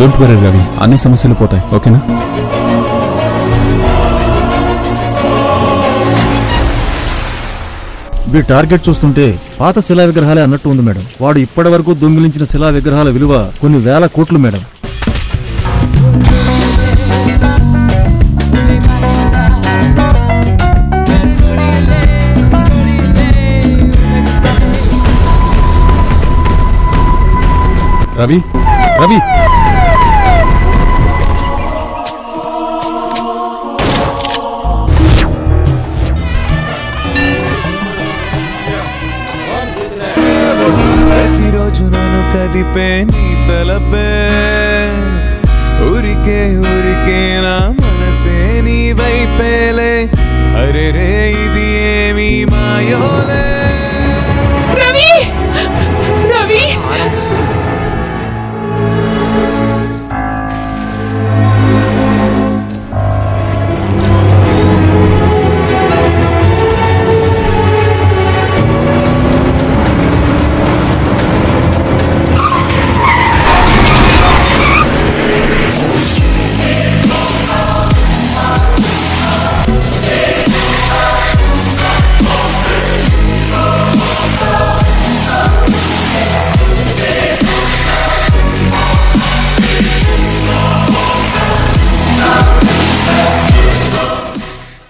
don't worry Ravi అన్ని సమస్యలు పోతాయి ఓకేనా వీడి టార్గెట్ చూస్తుంటే పాత శిలా విగ్రహాలే అన్నట్టు ఉంది మేడం వాడు ఇప్పటి వరకు దొంగిలించిన శిలా విగ్రహాల విలువ కొన్ని వేల కోట్లు మేడం రవి రవి ప్రతిరోజు నన్ను కదిపే నీ తలపే ఊరికే ఊరికే నా మనసే నీ వైపేలే అరే రే